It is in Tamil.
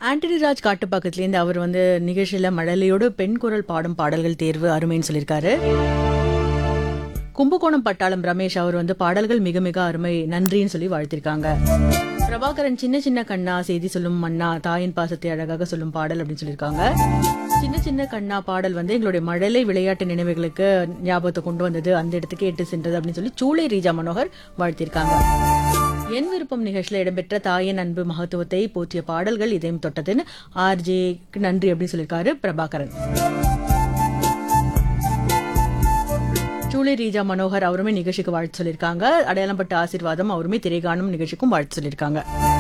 ஆண்டனி ராஜ் காட்டுப்பாக்கத்துலேருந்து அவர் வந்து நிகழ்ச்சியில் மழலையோடு பெண் குரல் பாடும் பாடல்கள் தேர்வு அருமைன்னு சொல்லியிருக்காரு கும்பகோணம் பட்டாளம் ரமேஷ் அவர் வந்து பாடல்கள் மிக மிக அருமை நன்றின்னு சொல்லி வாழ்த்திருக்காங்க பிரபாகரன் சின்ன சின்ன கண்ணா செய்தி சொல்லும் மன்னா தாயின் பாசத்தை அழகாக சொல்லும் பாடல் அப்படின்னு சொல்லியிருக்காங்க சின்ன சின்ன கண்ணா பாடல் வந்து எங்களுடைய மழலை விளையாட்டு நினைவுகளுக்கு ஞாபகத்தை கொண்டு வந்தது அந்த இடத்துக்கு எட்டு சென்றது அப்படின்னு சொல்லி சூளை ரீஜா மனோகர் வாழ்த்திருக்காங்க என் விருப்பம் நிகழ்ச்சியில் இடம்பெற்ற தாயின் அன்பு மகத்துவத்தை போற்றிய பாடல்கள் இதயம் தொட்டதுன்னு ஆர்ஜேக்கு நன்றி அப்படின்னு சொல்லியிருக்காரு பிரபாகரன் சூளை ரீஜா மனோகர் அவருமே நிகழ்ச்சிக்கு வாழ்த்து சொல்லியிருக்காங்க அடையாளம்பட்ட ஆசீர்வாதம் அவருமே திரைகாணும் நிகழ்ச்சிக்கும் வாழ்த்து சொல்லியிருக்காங்க